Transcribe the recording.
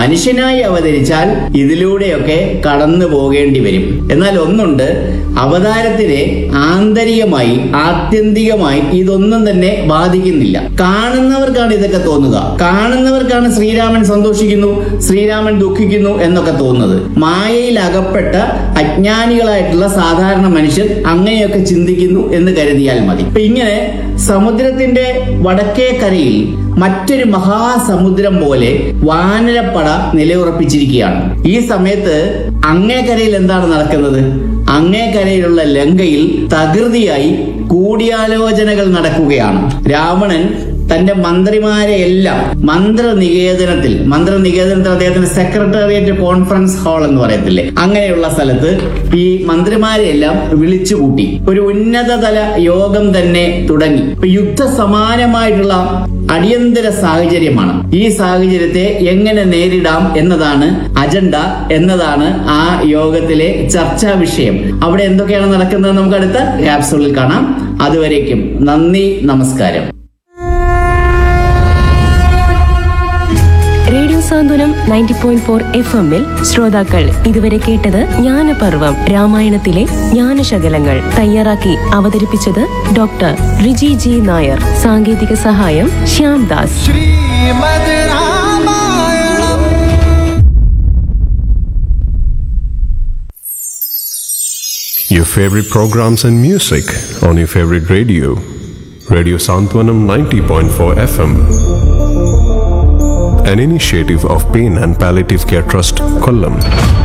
മനുഷ്യനായി അവതരിച്ചാൽ ഇതിലൂടെയൊക്കെ കടന്നു പോകേണ്ടി വരും എന്നാൽ ഒന്നുണ്ട് അവതാരത്തിനെ ആന്തരികമായി ആത്യന്തികമായി ഇതൊന്നും തന്നെ ബാധിക്കുന്നില്ല കാണുന്നവർക്കാണ് ഇതൊക്കെ തോന്നുക കാണുന്നവർക്കാണ് ശ്രീരാമൻ സന്തോഷിക്കുന്നു ശ്രീരാമൻ ദുഃഖിക്കുന്നു എന്നൊക്കെ തോന്നുന്നത് മായയിൽ അകപ്പെട്ട അജ്ഞാനികളായിട്ടുള്ള സാധാരണ മനുഷ്യർ അങ്ങനെയൊക്കെ ചിന്തിക്കുന്നു എന്ന് കരുതിയാൽ മതി ഇപ്പൊ ഇങ്ങനെ സമുദ്രത്തിന്റെ വടക്കേ കരയിൽ മറ്റൊരു മഹാസമുദ്രം പോലെ വാനരപ്പട നിലയുറപ്പിച്ചിരിക്കുകയാണ് ഈ സമയത്ത് അങ്ങേക്കരയിൽ എന്താണ് നടക്കുന്നത് അങ്ങേക്കരയിലുള്ള ലങ്കയിൽ തകൃതിയായി കൂടിയാലോചനകൾ നടക്കുകയാണ് രാവണൻ തന്റെ മന്ത്രിമാരെ എല്ലാം മന്ത്രനികേതനത്തിൽ മന്ത്രനികേതനത്തിൽ അദ്ദേഹത്തിന് സെക്രട്ടേറിയറ്റ് കോൺഫറൻസ് ഹാൾ എന്ന് പറയത്തില്ലേ അങ്ങനെയുള്ള സ്ഥലത്ത് ഈ മന്ത്രിമാരെ എല്ലാം വിളിച്ചു കൂട്ടി ഒരു ഉന്നതതല യോഗം തന്നെ തുടങ്ങി ഇപ്പൊ യുദ്ധ സമാനമായിട്ടുള്ള അടിയന്തര സാഹചര്യമാണ് ഈ സാഹചര്യത്തെ എങ്ങനെ നേരിടാം എന്നതാണ് അജണ്ട എന്നതാണ് ആ യോഗത്തിലെ ചർച്ചാ വിഷയം അവിടെ എന്തൊക്കെയാണ് നടക്കുന്നത് നമുക്ക് അടുത്ത ക്യാപ്സൂളിൽ കാണാം അതുവരേക്കും നന്ദി നമസ്കാരം radio Santhwanam ninety point four F എമ്മിൽ ശ്രോതാക്കൾ ഇതുവരെ കേട്ടത് ജ്ഞാനപർവം രാമായണത്തിലെ ജ്ഞാനശകലങ്ങൾ തയ്യാറാക്കി അവതരിപ്പിച്ചത് ഡോക്ടർ റിജി ജി നായർ സാങ്കേതിക സഹായം Shyam Das Shrimad Ramayanam Your favorite programs and music on your favorite radio. Radio Santwanam 90.4 FM. An initiative of Pain and Palliative Care Trust, Kollam.